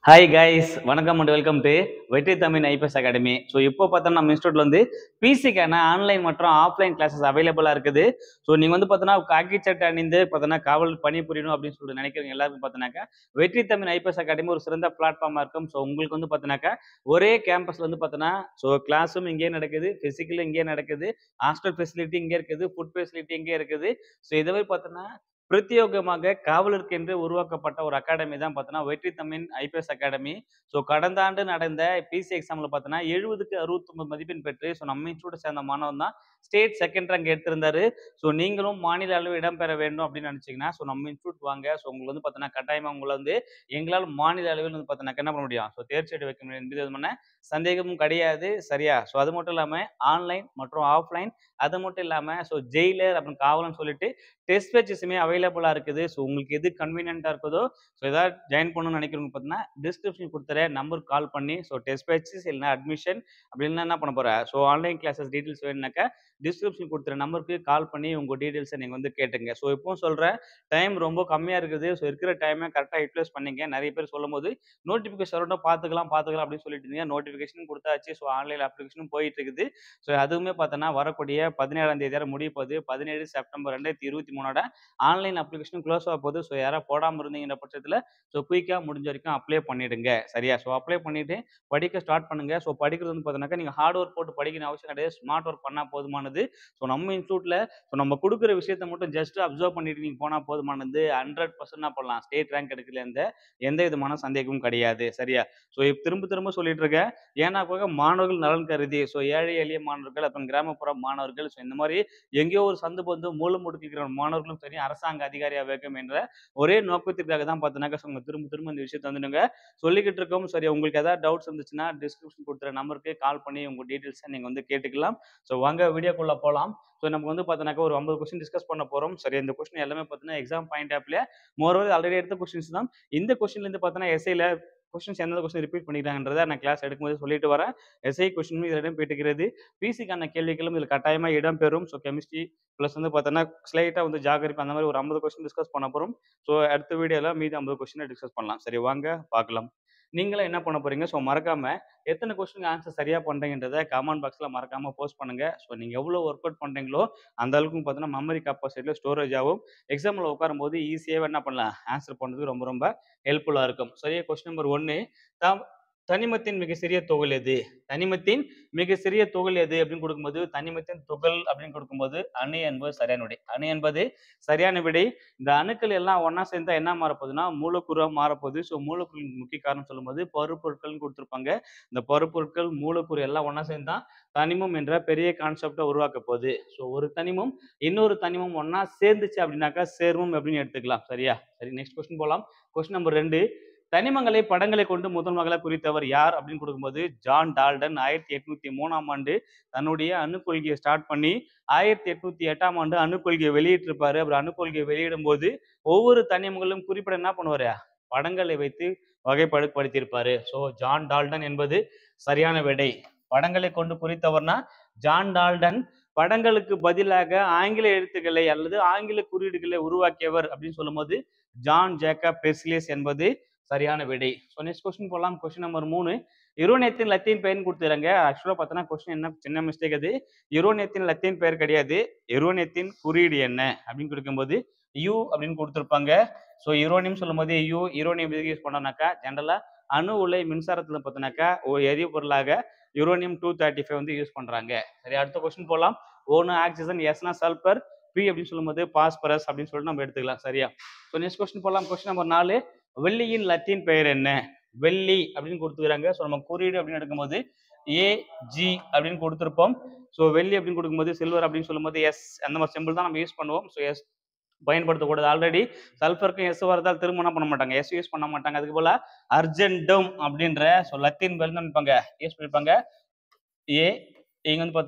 hi guys வணக்கம் and welcome to Vetri Tamil IPS academy so இப்போ பார்த்தோம்னா நம்ம இன்ஸ்டியூட்ல வந்து பிசிக்கான ஆன்லைன் மற்றும் ஆஃப்லைன் கிளாஸஸ் அவைலபிளாக இருக்குது ஸோ நீங்கள் வந்து பார்த்தோன்னா காக்கி சட்டை அணிந்து பார்த்தோன்னா காவல் பணி புரியணும் அப்படின்னு சொல்லிட்டு நினைக்கிறவங்க எல்லாருக்கும் பார்த்தோன்னாக்கா வெற்றி தமிழ் ஐபிஎஸ் அகாடமி ஒரு சிறந்த பிளாட்ஃபார்மாக இருக்கும் ஸோ உங்களுக்கு வந்து பார்த்தோன்னாக்கா ஒரே கேம்பஸ்ல வந்து பார்த்தோன்னா ஸோ கிளாஸும் இங்கேயே நடக்குது ஃபிசிக்கலும் இங்கேயே நடக்குது ஹாஸ்டல் ஃபெசிலிட்டி இங்கே இருக்குது ஃபுட் ஃபெசிலிட்டி இங்கே இருக்குது ஸோ இதை மாதிரி பார்த்தோன்னா பிரத்யேகமாக காவலருக்கு என்று உருவாக்கப்பட்ட ஒரு அகாடமி தான் பார்த்தோன்னா வெற்றி தமிழ் ஐபிஎஸ் அகாடமி ஸோ கடந்த ஆண்டு நடந்த பிசி எக்ஸாமில் பார்த்தோன்னா எழுபதுக்கு அறுபத்தொம்பது மதிப்பெண் பெற்று ஸோ நம்ம இன்ஸ்டியூட்டை சேர்ந்த மாணவன் தான் ஸ்டேட் செகண்ட் ரேங்க் எடுத்திருந்தாரு ஸோ நீங்களும் மாநில அளவு இடம்பெற வேண்டும் அப்படின்னு நினச்சிங்கன்னா ஸோ நம்ம இன்ஸ்டியூட் வாங்க ஸோ உங்களுக்கு வந்து பார்த்தோன்னா கட்டாயமாக உங்களை வந்து எங்களால் மாநில அளவில் வந்து பார்த்தோன்னா என்ன பண்ண முடியும் ஸோ தேர்ச்சி அடை வைக்க முடியும் என்பது விதமான சந்தேகமும் கிடையாது சரியா ஸோ அது மட்டும் இல்லாமல் ஆன்லைன் மற்றும் ஆஃப்லைன் அது மட்டும் இல்லாமல் ஸோ ஜெயிலர் அப்புறம் காவலன்னு சொல்லிட்டு டெஸ்ட் பேச்சஸுமே அவைலபிளாக இருக்குது ஸோ உங்களுக்கு எது கன்வீனியண்ட்டாக இருக்குதோ ஸோ ஏதாவது ஜாயின் பண்ணணும்னு நினைக்கிறவங்க பார்த்தீங்கன்னா டிஸ்கிரிப்ஷன் கொடுத்துற நம்பருக்கு கால் பண்ணி ஸோ டெஸ்ட் பேச்சஸ் இல்லைனா அட்மிஷன் அப்படின்னா என்ன பண்ண போகிற ஸோ ஆன்லைன் கிளாஸஸ் டீட்டெயில்ஸ் வேணுனாக்கா டிஸ்கிரிப்ஷன் கொடுத்துற நம்பருக்கு கால் பண்ணி உங்கள் டீட்டெயில்ஸை நீங்கள் வந்து கேட்டுங்க ஸோ இப்போவும் சொல்கிறேன் டைம் ரொம்ப கம்மியாக இருக்குது ஸோ இருக்கிற டைமை கரெக்டாக யூட்டிலைஸ் பண்ணிங்க நிறைய பேர் சொல்லும்போது நோட்டிஃபிகேஷன் வரட்டும் பார்த்துக்கலாம் பார்த்துக்கலாம் அப்படின்னு சொல்லிட்டு இருந்தீங்க நோட்டிஃபிகேஷன் கொடுத்தாச்சு ஸோ ஆன்லைன் அப்ளிகேஷனும் போயிட்டு இருக்குது ஸோ அதுவுமே பார்த்தோன்னா வரக்கூடிய பதினேழாம் தேதி வரை முடிய போகுது பதினேழு செப்டம்பர் ரெண்டாயிரத்தி இருபத்தி மூணோட ஆன்லைன் அப்ளிகேஷன் க்ளோஸ் ஆக போகுது ஸோ யாராவது போடாமல் இருந்தீங்கிற பட்சத்தில் ஸோ குயிக்காக முடிஞ்ச வரைக்கும் அப்ளை பண்ணிடுங்க சரியா ஸோ அப்ளை பண்ணிட்டு படிக்க ஸ்டார்ட் பண்ணுங்க ஸோ படிக்கிறது வந்து பார்த்தீங்கன்னாக்கா நீங்கள் ஹார்ட் ஒர்க் போட்டு படிக்கணும் அவசியம் கிடையாது ஸ்மார்ட் ஒர்க் பண்ணால் போதுமானது ஸோ நம்ம இன்ஸ்டியூட்டில் ஸோ நம்ம கொடுக்குற விஷயத்தை மட்டும் ஜஸ்ட் அப்சர்வ் பண்ணிட்டு நீங்கள் போனால் போதுமானது ஹண்ட்ரட் பர்சன்ட் பண்ணலாம் ஸ்டேட் ரேங்க் எடுக்கல எந்த எந்த விதமான சந்தேகமும் கிடையாது சரியா ஸோ இப்போ திரும்ப திரும்ப சொல்லிட்டு இருக்கேன் ஏன்னா போக மாணவர்கள் நலன் கருதி ஸோ ஏழை எளிய மாணவர்கள் அப்புறம் கிராமப்புற மாணவர்கள் ஸோ இந்த மாதிரி எங்கேயோ ஒரு சந்து பந்து மூலம் முடுக்கிக்கிற மாணவர்களும் சரி அரசாங்க அதிகாரியாக வைக்கும் என்ற ஒரே நோக்கத்திற்காக தான் பார்த்தீங்கன்னாக்கா ஸோ உங்க திரும்ப திரும்ப இந்த விஷயத்தை வந்துடுங்க சொல்லிக்கிட்டு இருக்கோம் சரி உங்களுக்கு ஏதாவது டவுட்ஸ் இருந்துச்சுன்னா டிஸ்கிரிப்ஷன் கொடுத்துற நம்பருக்கு கால் பண்ணி உங்கள் டீட்டெயில்ஸை நீங்கள் வந்து கேட்டுக்கலாம் ஸோ வாங்க வீடியோக்குள்ளே போகலாம் ஸோ நமக்கு வந்து பார்த்தீங்கன்னாக்கா ஒரு ஐம்பது கொஸ்டின் டிஸ்கஸ் பண்ண போகிறோம் சரி இந்த கொஸ்டின் எல்லாமே பார்த்தீங்கன்னா எக்ஸாம் பாயிண்ட் ஆப்ல மோரோவர் ஆல்ரெடி எடுத்த கொஸ்டின்ஸ் தான் இந்த கொஸ்டின்லேருந்து பார்த்தீங்கன்னா எஸ்ஐயில் கொஸ்டின்ஸ் எந்தெந்த கொஸ்டின் ரிப்பீட் பண்ணிக்கிறாங்கன்றதை நான் கிளாஸ் எடுக்கும்போது சொல்லிட்டு வரேன் எஸ்ஐ கொஸ்டினும் இதில் இடம் பெற்றுக்கிறது பிசிக்கான கேள்விகளும் இதில் கட்டாயமாக இடம்பெறும் ஸோ கெமிஸ்ட்ரி ப்ளஸ் வந்து பார்த்தோன்னா ஸ்லைட்டாக வந்து ஜாகரிப்பு அந்த மாதிரி ஒரு ஐம்பது கொஸ்டின் டிஸ்கஸ் பண்ண போகிறோம் ஸோ அடுத்த வீடியோவில் மீதி ஐம்பது கொஸ்டினை டிஸ்கஸ் பண்ணலாம் சரி வாங்க பார்க்கலாம் நீங்களும் என்ன பண்ண போறீங்க ஸோ மறக்காம எத்தனை கொஸ்டின் ஆன்சர் சரியா பண்றீங்கன்றத கமெண்ட் பாக்ஸ்ல மறக்காம போஸ்ட் பண்ணுங்க ஸோ நீங்க எவ்வளவு ஒர்க் அவுட் பண்றீங்களோ அந்த அளவுக்கு பார்த்தீங்கன்னா மெமரி கெப்பாசிட்டியில் ஸ்டோரேஜ் ஆகும் எக்ஸாமில் உட்காரும் போது ஈஸியாகவே என்ன பண்ணலாம் ஆன்சர் பண்ணுறதுக்கு ரொம்ப ரொம்ப ஹெல்ப்ஃபுல்லாக இருக்கும் சரியா கொஸ்டின் நம்பர் ஒன்று தனிமத்தின் மிக சிறிய தொகை எது தனிமத்தின் மிக சிறிய துகள் எது அப்படின்னு கொடுக்கும்போது தனிமத்தின் துகள் அப்படின்னு கொடுக்கும்போது அணு என்பது சரியான விடை அணு என்பது சரியான விடை இந்த அணுக்கள் எல்லாம் ஒண்ணா சேர்ந்தா என்ன மாறப்போகுதுன்னா மூலக்கூறா மாறப்போகுது ஸோ மூலக்கூறின் முக்கிய காரணம் சொல்லும்போது பருப்பொருட்கள்னு கொடுத்துருப்பாங்க இந்த பருப்பொருட்கள் மூலக்கூறு எல்லாம் ஒண்ணா சேர்ந்தா தனிமம் என்ற பெரிய கான்செப்டை உருவாக்க போகுது ஸோ ஒரு தனிமம் இன்னொரு தனிமம் ஒண்ணா சேர்ந்துச்சு அப்படின்னாக்கா சேர்மம் அப்படின்னு எடுத்துக்கலாம் சரியா சரி நெக்ஸ்ட் கொஸ்டின் போகலாம் கொஸ்டின் நம்பர் ரெண்டு தனிமங்களை படங்களை கொண்டு முதல் மகளை குறித்தவர் யார் அப்படின்னு கொடுக்கும்போது ஜான் டால்டன் ஆயிரத்தி எட்நூத்தி மூணாம் ஆண்டு தன்னுடைய அணுக்கொள்கையை ஸ்டார்ட் பண்ணி ஆயிரத்தி எட்நூத்தி எட்டாம் ஆண்டு அணுக்கொள்கையை வெளியிட்டிருப்பாரு அப்புறம் அணுக்கொள்கையை வெளியிடும் போது ஒவ்வொரு தனிமங்களும் குறிப்பிட என்ன பண்ணுவாரு படங்களை வைத்து வகைப்படுத்தியிருப்பாரு ஸோ ஜான் டால்டன் என்பது சரியான விடை படங்களை கொண்டு குறித்தவர்னா ஜான் டால்டன் படங்களுக்கு பதிலாக ஆங்கில எழுத்துக்களை அல்லது ஆங்கில குறியீடுகளை உருவாக்கியவர் அப்படின்னு சொல்லும்போது ஜான் ஜேக்கப் பெர்சிலியஸ் என்பது சரியான விடை ஸோ நெக்ஸ்ட் கொஸ்டின் போகலாம் கொஸ்டின் நம்பர் மூணு யுரோனியத்தின் லத்தீன் பெயர்னு கொடுத்துறாங்க ஆக்சுவலாக பார்த்தோன்னா கொஸ்டின் என்ன சின்ன மிஸ்டேக் அது யுரோனியத்தின் லத்தீன் பெயர் கிடையாது யுரோனியத்தின் குறியீடு என்ன அப்படின்னு கொடுக்கும்போது யூ அப்படின்னு கொடுத்துருப்பாங்க ஸோ யுரோனியம் சொல்லும்போது யூ யுரோனியம் எதுக்கு யூஸ் பண்ணோம்னாக்கா ஜென்ரலாக அணு உலை மின்சாரத்தில் பார்த்தோன்னாக்கா ஒரு எரிபொருளாக யுரோனியம் டூ தேர்ட்டி ஃபைவ் வந்து யூஸ் பண்ணுறாங்க சரி அடுத்த கொஸ்டின் போகலாம் ஒன்று ஆக்சிஜன் எஸ்னா சல்பர் பி அப்படின்னு சொல்லும்போது பாஸ்பரஸ் அப்படின்னு சொல்லிட்டு நம்ம எடுத்துக்கலாம் சரியா ஸோ நெக்ஸ்ட் கொஸ்டின் போகலாம் கொஸ்டின் நம்பர் நாலு வெள்ளியின் லத்தீன் பெயர் என்ன வெள்ளி அப்படின்னு கொடுத்துக்கிறாங்க ஸோ நம்ம குறியீடு அப்படின்னு எடுக்கும்போது ஏ ஜி அப்படின்னு கொடுத்துருப்போம் ஸோ வெள்ளி அப்படின்னு கொடுக்கும்போது சில்வர் அப்படின்னு சொல்லும்போது எஸ் அந்த மாதிரி சிம்பிள் தான் நம்ம யூஸ் பண்ணுவோம் ஸோ எஸ் பயன்படுத்தக்கூடாது ஆல்ரெடி சல்ஃபருக்கும் எஸ் வரதால் திரும்ப என்ன பண்ண மாட்டாங்க எஸ் யூஸ் பண்ண மாட்டாங்க அதுக்கு போல அர்ஜென்டம் அப்படின்ற ஸோ லத்தீன் பெயர் தான் நினைப்பாங்க யூஸ் பண்ணிருப்பாங்க ஏ இங்க வந்து பார்த்தோன்னா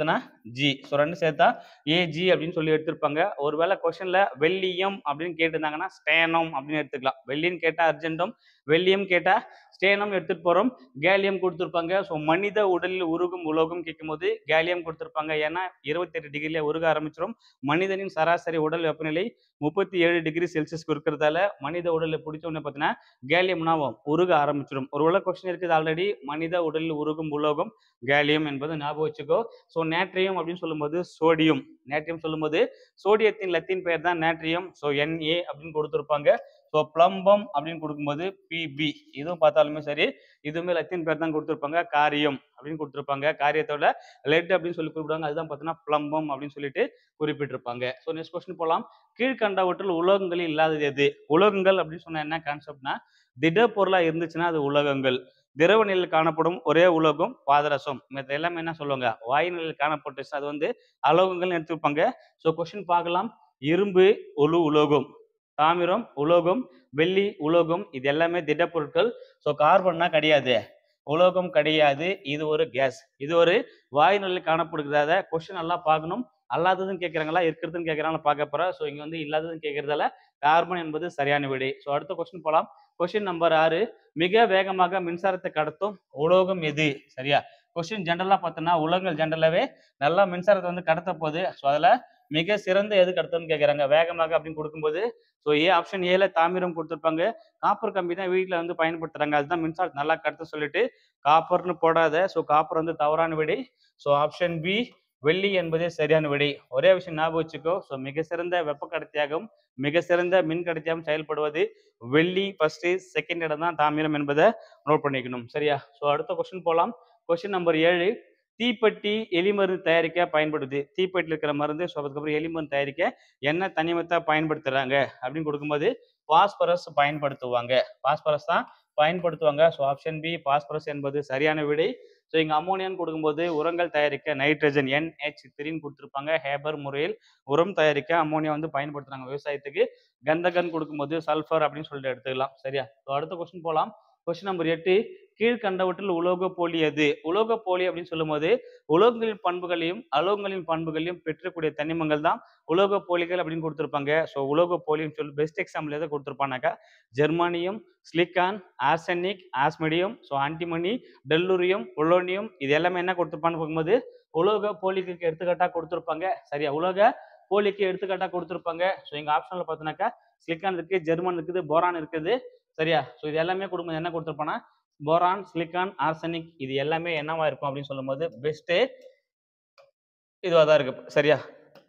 ஜி ஸோ ரெண்டு சேர்த்தா ஏஜி அப்படின்னு சொல்லி எடுத்திருப்பாங்க ஒருவேளை கொஸ்டின்ல வெள்ளியம் அப்படின்னு கேட்டிருந்தாங்கன்னா ஸ்டேனம் அப்படின்னு எடுத்துக்கலாம் வெள்ளின்னு கேட்டா அர்ஜென்டம் வெள்ளியம் கேட்டா ஸ்டேனம் எடுத்துட்டு போறோம் கேலியம் கொடுத்துருப்பாங்க ஸோ மனித உடலில் உருகும் உலோகம் கேட்கும்போது கேலியம் கொடுத்துருப்பாங்க ஏன்னா இருபத்தெட்டு டிகிரில உருக ஆரம்பிச்சிடும் மனிதனின் சராசரி உடல் வெப்பநிலை முப்பத்தி ஏழு டிகிரி செல்சியஸ்க்கு இருக்கிறதால மனித உடலில் பிடிச்ச உடனே பார்த்தீங்கன்னா கேலியம் என்னாகும் உருக ஆரம்பிச்சிடும் ஒரு உலக கொஸ்டின் இருக்குது ஆல்ரெடி மனித உடலில் உருகும் உலோகம் கேலியம் என்பது ஞாபகம் வச்சுக்கோ ஸோ நேட்ரியம் அப்படின்னு சொல்லும்போது சோடியம் நேட்ரியம் சொல்லும்போது சோடியத்தின் லத்தீன் பெயர் தான் நேட்ரியம் ஸோ NA அப்படின்னு கொடுத்துருப்பாங்க ஸோ பிளம்பம் அப்படின்னு கொடுக்கும்போது பிபி இதுவும் பார்த்தாலுமே சரி இதுவுமே லத்தீன் பேர் தான் கொடுத்துருப்பாங்க காரியம் அப்படின்னு கொடுத்துருப்பாங்க காரியத்தோட லெட் அப்படின்னு சொல்லி குறிப்பிடுவாங்க அதுதான் பார்த்தீங்கன்னா பிளம்பம் அப்படின்னு சொல்லிட்டு குறிப்பிட்டிருப்பாங்க ஸோ நெக்ஸ்ட் கொஸ்டின் போகலாம் கீழ்கண்டவற்றில் உலோகங்கள் இல்லாதது எது உலோகங்கள் அப்படின்னு சொன்னா என்ன கான்செப்ட்னா திடப்பொருளா இருந்துச்சுன்னா அது உலோகங்கள் திரவ நிலையில் காணப்படும் ஒரே உலோகம் பாதரசம் மற்ற எல்லாமே என்ன சொல்லுவாங்க வாயு நிலையில் காணப்பட்டுச்சு அது வந்து அலோகங்கள்னு எடுத்துப்பாங்க ஸோ கொஸ்டின் பார்க்கலாம் இரும்பு ஒழு உலோகம் தாமிரம் உலோகம் வெள்ளி உலோகம் இது எல்லாமே திடப்பொருட்கள் ஸோ கார்பன்னா கிடையாது உலோகம் கிடையாது இது ஒரு கேஸ் இது ஒரு வாயு நிலையில் காணப்படுகிறத கொஸ்டின் நல்லா பார்க்கணும் அல்லாததுன்னு கேட்குறாங்களா இருக்கிறதுன்னு கேட்குறாங்களா பார்க்க போகிறோம் ஸோ இங்கே வந்து இல்லாததுன்னு கேட்கறதால கார்பன் என்பது சரியான விடை ஸோ அடுத்த கொஸ்டின் போகலாம் கொஸ்டின் நம்பர் ஆறு மிக வேகமாக மின்சாரத்தை கடத்தும் உலோகம் எது சரியா கொஸ்டின் ஜென்ரலாக பார்த்தோன்னா உலகங்கள் ஜென்ரலாகவே நல்லா மின்சாரத்தை வந்து கடத்த போகுது ஸோ அதில் மிக சிறந்த எது கடத்தும்னு கேட்குறாங்க வேகமாக அப்படின்னு கொடுக்கும்போது ஸோ ஏ ஆப்ஷன் ஏல தாமிரம் கொடுத்துருப்பாங்க காப்பர் கம்பி தான் வீட்டில் வந்து பயன்படுத்துறாங்க அதுதான் மின்சாரத்தை நல்லா கடத்த சொல்லிட்டு காப்பர்னு போடாத ஸோ காப்பர் வந்து தவறான விடை ஸோ ஆப்ஷன் பி வெள்ளி என்பதே சரியான விடை ஒரே விஷயம் ஞாபகம் வச்சுக்கோ ஸோ மிக சிறந்த வெப்ப கடத்தியாகவும் மிக சிறந்த மின் கடத்தியாகவும் செயல்படுவது வெள்ளி ஃபர்ஸ்ட் செகண்ட் இடம் தான் தாமிரம் என்பதை நோட் பண்ணிக்கணும் சரியா ஸோ அடுத்த கொஸ்டின் போகலாம் கொஸ்டின் நம்பர் ஏழு தீப்பெட்டி எலி மருந்து தயாரிக்க பயன்படுது தீப்பெட்டியில் இருக்கிற மருந்து ஸோ அதுக்கப்புறம் எலி மருந்து தயாரிக்க என்ன தனிமத்தை பயன்படுத்துறாங்க அப்படின்னு கொடுக்கும்போது பாஸ்பரஸ் பயன்படுத்துவாங்க பாஸ்பரஸ் தான் பயன்படுத்துவாங்க ஸோ ஆப்ஷன் பி பாஸ்பரஸ் என்பது சரியான விடை ஸோ இங்கே அமோனியான்னு கொடுக்கும்போது உரங்கள் தயாரிக்க நைட்ரஜன் NH த்ரீன்னு கொடுத்துருப்பாங்க ஹேபர் முறையில் உரம் தயாரிக்க அமோனியா வந்து பயன்படுத்துறாங்க விவசாயத்துக்கு கந்தகன் கொடுக்கும்போது சல்ஃபர் அப்படின்னு சொல்லிட்டு எடுத்துக்கலாம் சரியா ஸோ அடுத்த கொஸ்டின் போகலாம் கொஸ்டின் நம்பர் எட்டு கீழ்கண்டவற்றில் உலோக போலி எது உலோக போலி அப்படின்னு சொல்லும்போது உலோகங்களின் பண்புகளையும் அலோகங்களின் பண்புகளையும் பெற்றக்கூடிய தனிமங்கள் தான் உலோக போலிகள் அப்படின்னு கொடுத்துருப்பாங்க ஸோ உலோக போலின்னு சொல்லி பெஸ்ட் எக்ஸாம்பிள் எதை கொடுத்துருப்பானாக்கா ஜெர்மானியம் ஸ்லிக்கான் ஆர்சனிக் ஆஸ்மெடியம் ஸோ ஆன்டிமனி டெல்லூரியம் பொலோனியம் இது எல்லாமே என்ன கொடுத்துருப்பான்னு பார்க்கும்போது உலோக போலிக்கு எடுத்துக்காட்டாக கொடுத்துருப்பாங்க சரியா உலோக போலிக்கு எடுத்துக்காட்டாக கொடுத்துருப்பாங்க ஸோ எங்கள் ஆப்ஷனில் பார்த்தோன்னாக்கா ஸ்லிக்கான் இருக்குது ஜெர்மன் இருக்குது போரான் இருக்குது சரியா ஸோ இது எல்லாமே கொடுக்கும்போது என்ன கொடுத்துருப்பானா போரான் சிலிக்கான் ஆர்சனிக் இது எல்லாமே என்னவா இருக்கும் அப்படின்னு சொல்லும்போது பெஸ்ட்டு இதுவாக தான் இருக்கு சரியா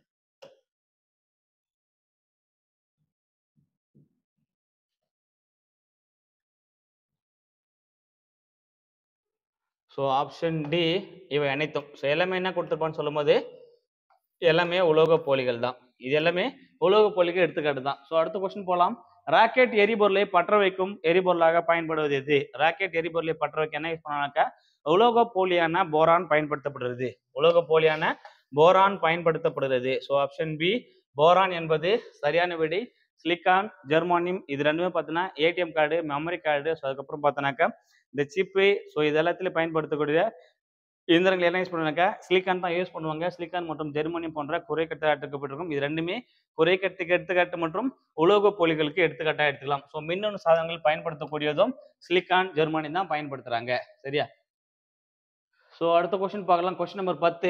ஸோ ஆப்ஷன் டி இவை அனைத்தும் ஸோ எல்லாமே என்ன கொடுத்துருப்பான்னு சொல்லும்போது எல்லாமே உலோக போலிகள் தான் இது எல்லாமே உலோக போலிக்கு எடுத்துக்காட்டு தான் ஸோ அடுத்த கொஸ்டின் போகலாம் ராக்கெட் எரிபொருளை பற்ற வைக்கும் எரிபொருளாக பயன்படுவது எது ராக்கெட் எரிபொருளை பற்ற வைக்க என்ன யூஸ் பண்ணாக்கா உலோக போலியான போரான் பயன்படுத்தப்படுகிறது உலோக போலியான போரான் பயன்படுத்தப்படுகிறது ஸோ ஆப்ஷன் பி போரான் என்பது சரியான விடை சிலிக்கான் ஜெர்மானியம் இது ரெண்டுமே பார்த்தீங்கன்னா ATM card memory card so அதுக்கப்புறம் பார்த்தோன்னாக்கா இந்த சிப்பு ஸோ இது எல்லாத்துலையும் பயன்படுத்தக்கூடிய இயந்திரங்கள் என்ன யூஸ் பண்ணுவாங்க சிலிக்கான் தான் யூஸ் பண்ணுவாங்க சிலிக்கான் மற்றும் ஜெர்மனியம் போன்ற குறைக்கட்டு எடுக்கப்பட்டிருக்கும் இது ரெண்டுமே குறைக்கட்டுக்கு எடுத்துக்காட்டு மற்றும் உலோக போலிகளுக்கு எடுத்துக்காட்டாக எடுத்துக்கலாம் ஸோ மின்னணு சாதனங்கள் பயன்படுத்தக்கூடியதும் சிலிக்கான் ஜெர்மனி தான் பயன்படுத்துறாங்க சரியா ஸோ அடுத்த கொஸ்டின் பார்க்கலாம் கொஸ்டின் நம்பர் பத்து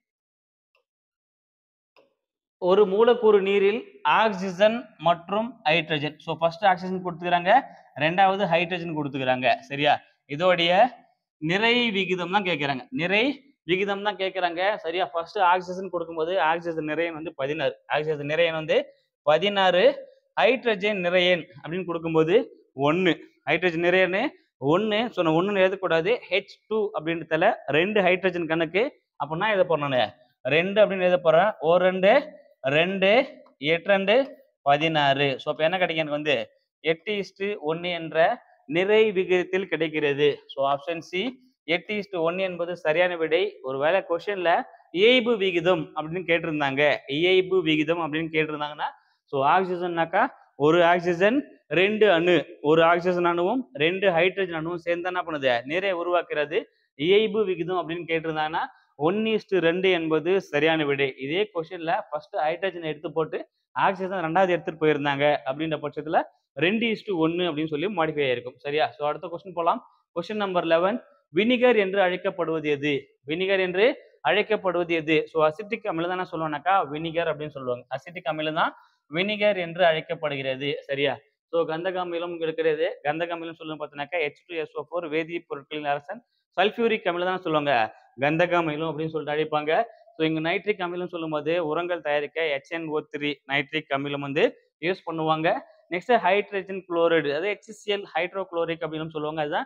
ஒரு மூலக்கூறு நீரில் ஆக்சிஜன் மற்றும் ஹைட்ரஜன் ஸோ ஃபர்ஸ்ட் ஆக்சிஜன் கொடுத்துக்கிறாங்க ரெண்டாவது ஹைட்ரஜன் கொடுத்துக்கிறாங்க சரியா இதோடைய நிறை விகிதம் தான் கேட்குறாங்க நிறை விகிதம் தான் கேட்குறாங்க சரியா ஃபர்ஸ்ட் ஆக்சிஜன் கொடுக்கும்போது ஆக்சிஜன் நிறையன் வந்து பதினாறு ஆக்சிஜன் நிறையன் வந்து பதினாறு ஹைட்ரஜன் நிறையன் அப்படின்னு கொடுக்கும்போது ஒன்று ஹைட்ரஜன் நிறையன்னு ஒன்று சொன்ன ஒன்று எழுதக்கூடாது ஹெச் டூ அப்படின்றதுல ரெண்டு ஹைட்ரஜன் கணக்கு அப்படின்னா எழுத போறேன் நான் ரெண்டு அப்படின்னு எழுத போறேன் ஓ ரெண்டு ரெண்டு எட்டு ரெண்டு பதினாறு ஸோ அப்போ என்ன கிடைக்கும் எனக்கு வந்து எட்டு இஸ்டு ஒன்று என்ற நிறை விகிதத்தில் கிடைக்கிறது ஸோ ஆப்ஷன் சி எட்டு இஸ்டு ஒன்று என்பது சரியான விடை ஒருவேளை கொஷின்ல இயைபு விகிதம் அப்படின்னு கேட்டிருந்தாங்க இயைபு விகிதம் அப்படின்னு கேட்டிருந்தாங்கன்னா ஸோ ஆக்சிஜன்னாக்கா ஒரு ஆக்சிஜன் ரெண்டு அணு ஒரு ஆக்சிஜன் அணுவும் ரெண்டு ஹைட்ரஜன் அணுவும் சேர்ந்து என்ன பண்ணுது நிறைய உருவாக்குறது இயைபு விகிதம் அப்படின்னு கேட்டிருந்தாங்கன்னா ஒன் ஈஸ்ட் ரெண்டு என்பது சரியான விடை இதே கொஸ்டின்ல ஃபர்ஸ்ட் ஹைட்ரஜன் எடுத்து போட்டு ஆக்சிஜன் ரெண்டாவது எடுத்துட்டு போயிருந்தாங்க அப்படின்ற பட்சத்துல ரெண்டு இஸ்டு ஒன்னு அப்படின்னு சொல்லி மாடிஃபை ஆயிருக்கும் சரியா ஸோ அடுத்த கொஸ்டின் போலாம் கொஸ்டின் நம்பர் லெவன் வினிகர் என்று அழைக்கப்படுவது எது வினிகர் என்று அழைக்கப்படுவது எது ஸோ அசிட்டிக் அமிலம் தானே சொல்லுவானாக்கா வினிகர் அப்படின்னு சொல்லுவாங்க அசிட்டிக் அமிலம் தான் வினிகர் என்று அழைக்கப்படுகிறது சரியா ஸோ கந்தக அமிலம் இருக்கிறது கந்தக அமிலம் சொல்லணும் பார்த்தீங்கன்னாக்கா ஹெச் டூ எஸ்ஓ ஃபோர் வேதி பொருட்களின் அரசன் சல்ஃபியூரிக் அமிலம் தானே சொல்லுவாங்க கந்தக அமிலம் அப்படின்னு சொல்லிட்டு அழைப்பாங்க ஸோ இங்கே நைட்ரிக் அமிலம் சொல்லும்போது உரங்கள் தயாரிக்க HNO த்ரீ நைட்ரிக் அமிலம் வந்து யூஸ் பண்ணுவாங்க நெக்ஸ்ட் ஹைட்ரஜன் குளோரைடு அதாவது HCl ஹைட்ரோகுளோரிக் அப்படின்னு சொல்லுவாங்க அதுதான்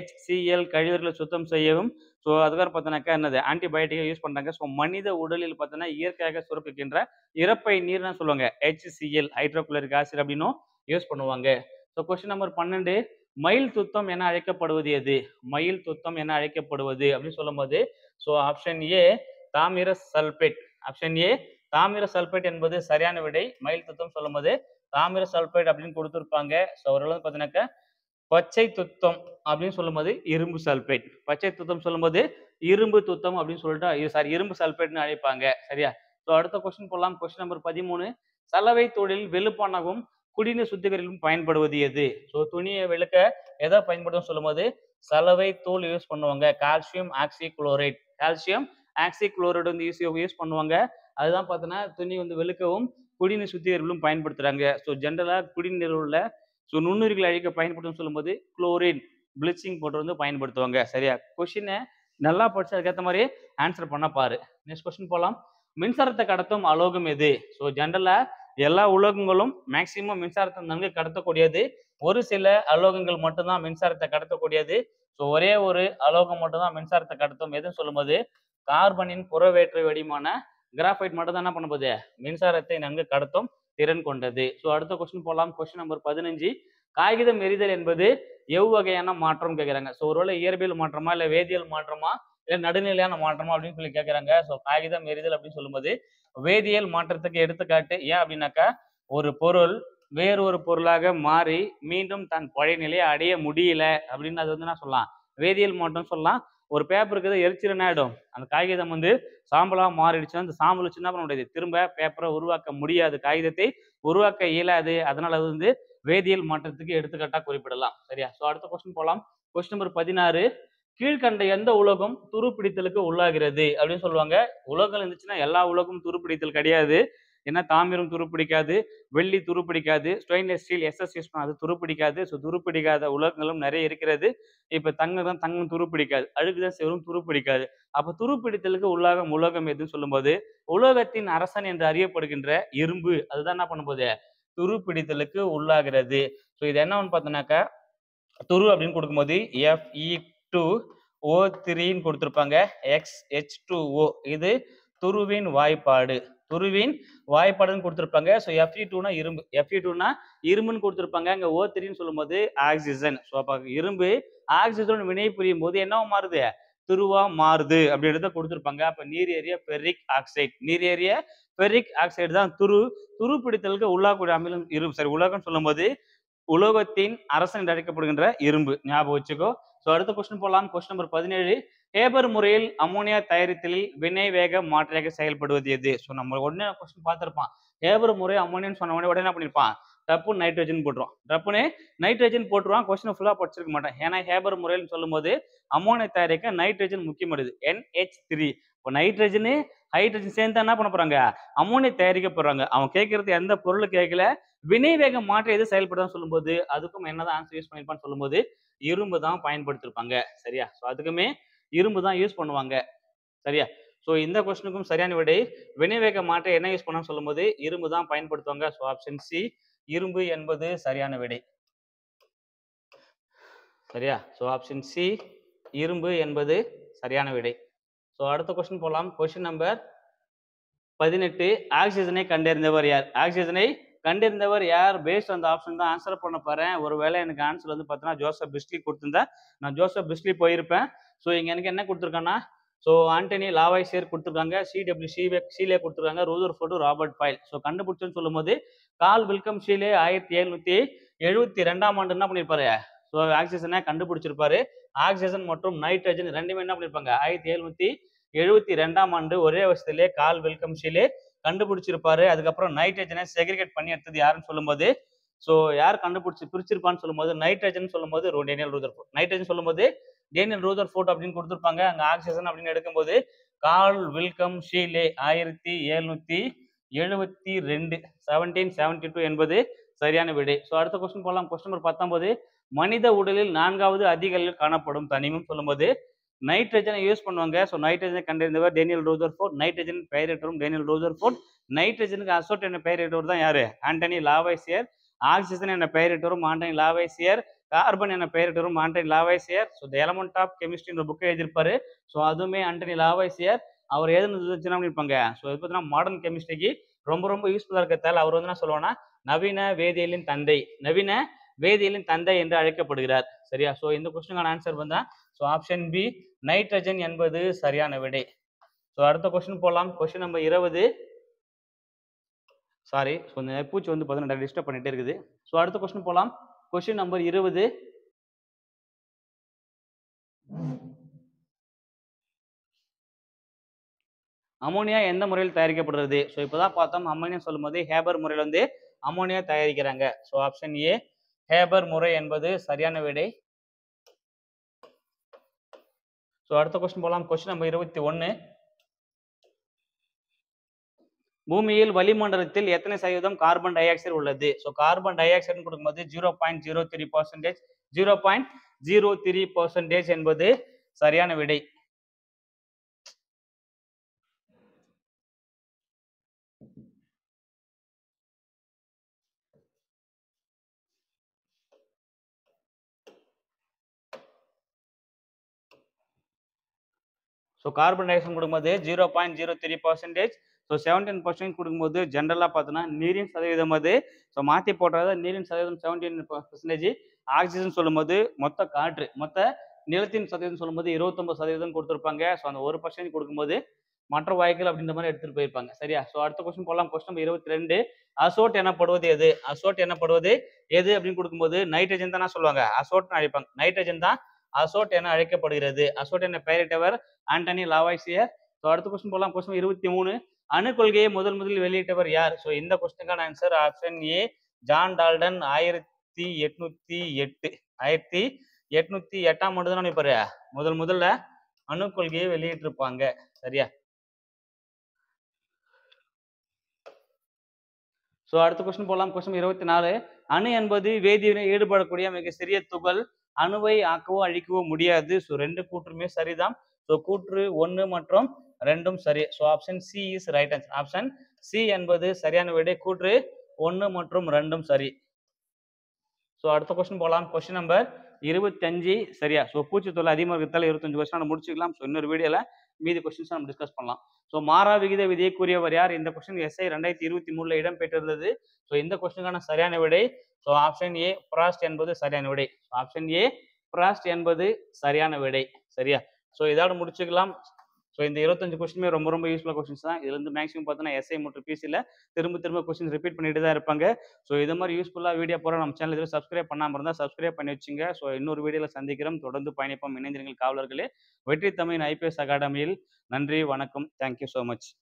HCl கழிவுகளை சுத்தம் செய்யவும் ஸோ அதுக்கப்புறம் பார்த்தோன்னாக்கா என்னது ஆன்டிபயோட்டிக்கை யூஸ் பண்ணுறாங்க ஸோ மனித உடலில் பார்த்தோன்னா இயற்கையாக சுரப்பிக்கின்ற இறப்பை நீர்னு சொல்லுவாங்க HCl ஹைட்ரோகுளோரிக் ஆசிட் அப்படின்னும் யூஸ் பண்ணுவாங்க ஸோ கொஸ்டின் நம்பர் பன்னெண்டு மயில் துத்தம் என அழைக்கப்படுவது எது மயில் துத்தம் என அழைக்கப்படுவது அப்படின்னு சொல்லும்போது ஸோ ஆப்ஷன் ஏ தாமிர சல்பேட் ஆப்ஷன் ஏ தாமிர சல்பேட் என்பது சரியான விடை மயில் துத்தம் சொல்லும்போது தாமிர சல்பேட் அப்படின்னு கொடுத்துருப்பாங்க ஸோ அவர்கள் வந்து பார்த்தீங்கன்னாக்கா பச்சை துத்தம் அப்படின்னு சொல்லும்போது இரும்பு சல்பேட் பச்சை துத்தம் சொல்லும்போது இரும்பு துத்தம் அப்படின்னு சொல்லிட்டு சாரி இரும்பு சல்பேட்னு அழைப்பாங்க சரியா ஸோ அடுத்த கொஸ்டின் போடலாம் கொஸ்டின் நம்பர் பதிமூணு சலவை தொழில் வெளுப்பானகும் குடிநீர் சுத்திகரிக்கும் பயன்படுவது எது ஸோ துணியை வெளுக்க எதை பயன்படுத்தும் சொல்லும்போது சலவை தூள் யூஸ் பண்ணுவாங்க calcium oxychloride calcium oxychloride வந்து யூஸ் யூஸ் பண்ணுவாங்க அதுதான் பார்த்தோன்னா துணி வந்து வெளுக்கவும் குடிநீர் சுத்திகரிப்பிலும் பயன்படுத்துறாங்க ஸோ ஜென்ரலாக குடிநீர் உள்ள ஸோ நுண்ணுயிர்கள் அழிக்க பயன்படுத்தும் சொல்லும்போது குளோரின் ப்ளீச்சிங் பவுடர் வந்து பயன்படுத்துவாங்க சரியா கொஷினை நல்லா படிச்சு அதுக்கேற்ற மாதிரி ஆன்சர் பண்ண பாரு நெக்ஸ்ட் கொஸ்டின் போகலாம் மின்சாரத்தை கடத்தும் அலோகம் எது ஸோ ஜென்ரலாக எல்லா உலோகங்களும் மேக்சிமம் மின்சாரத்தை நன்கு கடத்தக்கூடியது ஒரு சில அலோகங்கள் மட்டும்தான் மின்சாரத்தை கடத்தக்கூடியது ஸோ ஒரே ஒரு அலோகம் மட்டும்தான் மின்சாரத்தை கடத்தும் எதுன்னு சொல்லும்போது கார்பனின் புறவேற்று வடிமான கிராஃபைட் மட்டும் தான் என்ன பண்ண போகுது மின்சாரத்தை நன்கு கடத்தும் திறன் கொண்டது ஸோ அடுத்த கொஸ்டின் போகலாம் கொஸ்டின் நம்பர் பதினஞ்சு காகிதம் எரிதல் என்பது எவ்வகையான மாற்றம் கேட்குறாங்க ஸோ ஒருவேளை இயற்பியல் மாற்றமா இல்லை வேதியியல் மாற்றமா இல்லை நடுநிலையான மாற்றமா அப்படின்னு சொல்லி கேட்குறாங்க ஸோ காகிதம் எரிதல் அப்படின்னு சொல்லும்போது வேதியியல் மாற்றத்துக்கு எடுத்துக்காட்டு ஏன் அப்படின்னாக்கா ஒரு பொருள் வேறு ஒரு பொருளாக மாறி மீண்டும் தன் பழைய நிலையை அடைய முடியல அப்படின்னு அது வந்து என்ன சொல்லலாம் வேதியியல் மாற்றம் சொல்லலாம் ஒரு பேப்பருக்கு எது எரிச்சிருந்தா ஆயிடும் அந்த காகிதம் வந்து சாம்பலா மாறிடுச்சுன்னா அந்த சாம்பல் வச்சு என்ன பண்ண முடியாது திரும்ப பேப்பரை உருவாக்க முடியாது காகிதத்தை உருவாக்க இயலாது அதனால அது வந்து வேதியியல் மாற்றத்துக்கு எடுத்துக்காட்டா குறிப்பிடலாம் சரியா ஸோ அடுத்த கொஸ்டின் போகலாம் கொஸ்டின் நம்பர் பதினாறு கீழ்கண்ட எந்த உலகம் துருப்பிடித்தலுக்கு உள்ளாகிறது அப்படின்னு சொல்லுவாங்க உலகம் இருந்துச்சுன்னா எல்லா உலகம் துருப்பிடித்தல் கிடையாது ஏன்னா தாமிரம் துருப்பிடிக்காது வெள்ளி துருப்பிடிக்காது ஸ்டெயின்லெஸ் ஸ்டீல் எஸ்எஸ் யூஸ் பண்ணாது துருப்பிடிக்காது ஸோ துருப்பிடிக்காத உலகங்களும் நிறைய இருக்கிறது இப்போ தங்கம் தான் தங்கம் துருப்பிடிக்காது அழுக்கு தான் சேரும் துருப்பிடிக்காது அப்போ துருப்பிடித்தலுக்கு உள்ளாகும் உலகம் எதுன்னு சொல்லும்போது உலகத்தின் அரசன் என்று அறியப்படுகின்ற இரும்பு அதுதான் என்ன பண்ண போகுது துருப்பிடித்தலுக்கு உள்ளாகிறது ஸோ இது என்ன ஒன்று பார்த்தோன்னாக்கா துரு அப்படின்னு கொடுக்கும்போது எஃப்இ டூ ஓ த்ரீன்னு கொடுத்துருப்பாங்க எக்ஸ் ஹெச் டூ ஓ இது துருவின் வாய்ப்பாடு துருவின் வாய்ப்பாடுன்னு கொடுத்துருப்பாங்க ஸோ எஃப்இ டூனா இரும்பு எஃப்இ டூனா இரும்புன்னு கொடுத்துருப்பாங்க அங்கே ஓ த்ரீன்னு சொல்லும்போது ஆக்சிஜன் ஸோ அப்போ இரும்பு ஆக்சிஜன் வினை புரியும் போது என்ன மாறுது துருவா மாறுது அப்படின்றத கொடுத்துருப்பாங்க அப்போ நீர் ஏறிய பெரிக் ஆக்சைடு நீர் ஏறிய பெரிக் ஆக்சைடு தான் துரு துரு பிடித்தலுக்கு உள்ளாக்கூடிய அமிலம் இரும்பு சரி உலகம்னு சொல்லும்போது உலோகத்தின் அரசன் என்று அழைக்கப்படுகின்ற இரும்பு ஞாபகம் வச்சுக்கோ ஸோ அடுத்த கொஸ்டின் போகலாம் கொஸ்டின் நம்பர் பதினேழு ஹேபர் முறையில் அமோனியா தயாரித்தலில் வினை வேக மாற்றாக செயல்படுவது எது ஸோ நம்ம உடனே கொஸ்டின் பார்த்துருப்பான் ஹேபர் முறை அமோனியன்னு சொன்ன உடனே உடனே என்ன பண்ணிருப்பான் டப்பு நைட்ரஜன் போட்டுருவான் டப்புன்னு நைட்ரஜன் போட்டுருவான் கொஸ்டின் ஃபுல்லாக படிச்சிருக்க மாட்டேன் ஏன்னா ஹேபர் முறையில் சொல்லும்போது அமோனியா தயாரிக்க நைட்ரஜன் முக்கியமானது என்ஹெச் த்ரீ இப்போ நைட்ரஜனு ஹைட்ரஜன் சேர்ந்து என்ன பண்ண போறாங்க அமோனியா தயாரிக்க போறாங்க அவன் கேட்கறது எந்த பொருள் கேட்கல வினை வேகம் மாற்ற எது செயல்படுதான்னு சொல்லும்போது அதுக்கும் என்னதான் ஆன்சர் யூஸ் பண்ணிருப்பான்னு சொல்லும்போது இரும்பு தான் பயன்படுத்திருப்பாங்க சரியா ஸோ அதுக்குமே இரும்பு தான் யூஸ் பண்ணுவாங்க சரியா ஸோ இந்த கொஸ்டினுக்கும் சரியான விடை வினைவேக மாற்ற என்ன யூஸ் பண்ணான்னு சொல்லும்போது இரும்பு தான் பயன்படுத்துவாங்க ஸோ ஆப்ஷன் சி இரும்பு என்பது சரியான விடை சரியா ஸோ ஆப்ஷன் சி இரும்பு என்பது சரியான விடை ஸோ அடுத்த கொஸ்டின் போகலாம் கொஸ்டின் நம்பர் பதினெட்டு ஆக்சிஜனை கண்டறிந்தவர் யார் ஆக்சிஜனை கண்டறிந்தவர் யார் பேஸ்ட் அந்த ஆப்ஷன் தான் ஆன்சர் பண்ண போறேன் ஒருவேளை எனக்கு ஆன்சர் வந்து பார்த்தீங்கன்னா ஜோசப் பிஸ்லி கொடுத்திருந்தா நான் ஜோசப் பிஸ்லி போயிருப்பேன் ஸோ இங்க எனக்கு என்ன கொடுத்துருக்கேன்னா ஸோ ஆண்டனி லாவாய்சியர் கொடுத்துருக்காங்க சிடபிள்யூ ஷீவே ஷீலே கொடுத்துருக்காங்க ரூதர் ஃபோர்டு ராபர்ட் ஃபைல் ஸோ கண்டுபிடிச்சுன்னு சொல்லும்போது கால் வில்கம் ஷீலே ஆயிரத்தி எழுநூத்தி எழுபத்தி ரெண்டாம் ஆண்டு என்ன பண்ணியிருப்பாரு ஸோ ஆக்சிஜனை கண்டுபிடிச்சிருப்பாரு ஆக்சிஜன் மற்றும் நைட்ரஜன் ரெண்டுமே என்ன பண்ணியிருப்பாங்க ஆயிரத்தி எழுநூத்தி எழுபத்தி ரெண்டாம் ஆண்டு ஒரே வருஷத்திலே கால் வெல்கம்ஷிலே கண்டுபிடிச்சிருப்பாரு அதுக்கப்புறம் நைட்ரஜனை செக்ரிகேட் பண்ணி எடுத்தது யாருன்னு சொல்லும்போது ஸோ யார் கண்டுபிடிச்சி பிரிச்சிருப்பான்னு சொல்லும்போது நைட்ரஜன் சொல்லும்போது ரோ- டேனியல் ரூதர் ஃபோர்ட் நைட்ரஜன் சொல்லும்போது டேனியல் ரூதர் ஃபோர்ட் அப்படின்னு கொடுத்துருப்பாங்க அங்கே ஆக்சிஜன் அப்படின்னு எடுக்கும்போது கால் வில்கம் ஷீலே ஆயிரத்தி எழுநூத்தி எழுபத்தி ரெண்டு செவன்டீன் செவன்டி டூ என்பது சரியான விடை ஸோ அடுத்த கொஸ்டின் போகலாம் கொஸ்டின் நம்பர் பத்தொன்பது மனித உடலில் நான்காவது அதிக அளவில் காணப்படும் தனிமம் சொல்லும்போது நைட்ரஜனை யூஸ் பண்ணுவாங்க ஸோ நைட்ரஜனை கண்டறிந்தவர் டேனியல் ரோதர் ஃபோர்ட் நைட்ரஜன் பெயரிட்டவரும் டேனியல் ரோதர் ஃபோர்ட் நைட்ரஜனுக்கு அசோட் என்ற பெயரிட்டவர் தான் யாரு ஆண்டனி லாவைசியர் ஆக்சிஜன் என்ற பெயரிட்டவரும் ஆண்டனி லாவைசியர் கார்பன் என்ற பெயரிட்டவரும் Antony Lavoisier so the element of கெமிஸ்ட்ரின்ற புக்கை எழுதியிருப்பாரு ஸோ அதுவுமே ஆண்டனி லாவைசியர் அவர் எழுதுனதுச்சுன்னா இருப்பாங்க ஸோ இது பார்த்தீங்கன்னா மாடர்ன் கெமிஸ்ட்ரிக்கு ரொம்ப ரொம்ப யூஸ்ஃபுல்லாக இருக்கிறதால அவர் வந்து என்ன சொல்லுவாங்கன்னா நவீன வேதியியலின் தந்தை நவீன வேதியியலின் தந்தை என்று அழைக்கப்படுகிறார் சரியா ஸோ இந்த கொஸ்டினுக்கான ஆன்சர் வந்தா ஸோ ஆப்ஷன் பி நைட்ரஜன் என்பது சரியான விடை ஸோ அடுத்த கொஸ்டின் போகலாம் கொஸ்டின் நம்பர் இருபது சாரி ஸோ இந்த பூச்சி வந்து பார்த்தீங்கன்னா டிஸ்டர்ப் பண்ணிட்டே இருக்குது ஸோ அடுத்த கொஸ்டின் போகலாம் கொஸ்டின் நம்பர் இருபது அமோனியா எந்த முறையில் தயாரிக்கப்படுறது ஸோ இப்போதான் பார்த்தோம் அமோனியா சொல்லும்போது ஹேபர் முறையில் வந்து அமோனியா தயாரிக்கிறாங்க ஸோ ஆப்ஷன் ஏ ஹேபர் முறை என்பது சரியான விடை ஸோ அடுத்த கொஸ்டின் போகலாம் கொஸ்டின் நம்பர் இருபத்தி ஒன்று பூமியில் வளிமண்டலத்தில் எத்தனை சதவீதம் கார்பன் டை ஆக்சைடு உள்ளது ஸோ கார்பன் டை ஆக்சைடு கொடுக்கும்போது zero point zero three percentage zero point zero three percentage என்பது சரியான விடை ஸோ கார்பன் டை ஆக்சைடு கொடுக்கும்போது zero point zero three percentage so seventeen percent கொடுக்கும்போது ஜென்ரலாக பார்த்தோன்னா நீரின் சதவீதம் அது ஸோ மாற்றி போடுறது நீரின் சதவீதம் செவன்டீன் பர்சன்டேஜ் ஆக்சிஜன் சொல்லும்போது மொத்த காற்று மொத்த நிலத்தின் சதவீதம் சொல்லும்போது இருபத்தொம்பது சதவீதம் கொடுத்துருப்பாங்க ஸோ அந்த ஒரு பர்சன்ட் கொடுக்கும்போது மற்ற வாய்க்கள் அப்படின்ற மாதிரி எடுத்துகிட்டு போயிருப்பாங்க சரியா ஸோ அடுத்த கொஸ்டின் போகலாம் கொஸ்டின் நம்பர் இருபத்தி ரெண்டு அசோட் எனப்படுவது எது அசோட் எனப்படுவது எது அப்படின்னு கொடுக்கும்போது நைட்ரஜன் தானே சொல்லுவாங்க அசோட்னு அழைப்பாங்க நைட்ரஜன் தான் அசோட் என அழைக்கப்படுகிறது அசோட் என பெயரிட்டவர் ஆண்டனி லாவாய்சியர் ஸோ அடுத்த கொஸ்டின் போகலாம் கொஸ்டின் இருபத்தி மூணு அணு கொள்கையை முதல் முதலில் வெளியிட்டவர் யார் ஸோ இந்த கொஸ்டினுக்கான answer option A John Dalton ஆயிரத்தி எட்நூத்தி எட்டு ஆயிரத்தி எட்நூத்தி எட்டாம் ஆண்டு தான் நினைப்பாரு முதல் முதல்ல அணு கொள்கையை வெளியிட்டிருப்பாங்க சரியா ஸோ அடுத்த கொஸ்டின் போகலாம் கொஸ்டின் இருபத்தி நாலு அணு என்பது வேதியினை ஈடுபடக்கூடிய மிக சிறிய துகள் அணுவை ஆக்கவோ அழிக்கவோ முடியாது ஸோ ரெண்டு கூற்றுமே சரிதான் ஸோ கூற்று ஒன்று மற்றும் ரெண்டும் சரி so option C is right answer option C என்பது சரியான விடை கூற்று ஒன்று மற்றும் ரெண்டும் சரி ஸோ அடுத்த கொஸ்டின் போகலாம் கொஸ்டின் நம்பர் இருபத்தஞ்சு சரியா ஸோ பூச்சித்தொல்லை அதிகமாக இருக்கிறதால இருபத்தஞ்சு கொஸ்டின் நம்ம முடிச்சுக்கலாம் ஸோ இன்னொரு வீடியோவில் மீதி கொஸ்டின்ஸ் நம்ம டிஸ்கஸ் பண்ணலாம் ஸோ மாறா விகித விதியை கூறியவர் யார் இந்த கொஸ்டின் எஸ்ஐ ரெண்டாயிரத்தி இருபத்தி மூணுல இடம் பெற்றிருந்தது ஸோ இந்த கொஸ்டினுக்கான சரியான விடை ஸோ ஆப்ஷன் ஏ ஃப்ராஸ்ட் என்பது சரியான விடை ஆப்ஷன் ஏ ஃப்ராஸ்ட் என்பது சரியான விடை சரியா ஸோ இதோட முடிச்சுக்கலாம் ஸோ இந்த இருபத்தஞ்சு கொஸ்டினுமே ரொம்ப ரொம்ப யூஸ்ஃபுல்லாக கொஸ்டின்ஸ் தான் இதுல இருந்து மேக்ஸிமம் பார்த்தோன்னா எஸ்ஐ மற்றும் பிசியில் திரும்ப திரும்ப கொஸ்டின் ரிப்பீட் பண்ணிட்டு தான் இருப்பாங்க ஸோ இது மாதிரி யூஸ்ஃபுல்லாக வீடியோ போகிற நம்ம சேனல் இதில் சப்ஸ்கிரைப் பண்ணாமல் இருந்தால் சப்ஸ்கிரைப் பண்ணி வச்சுங்க ஸோ இன்னொரு வீடியோவில் சந்திக்கிறோம் தொடர்ந்து பயணிப்போம் இணைந்திருங்கள் காவலர்களே வெற்றி தமிழ் ஐபிஎஸ் அகாடமியில் நன்றி வணக்கம் தேங்க்யூ ஸோ மச்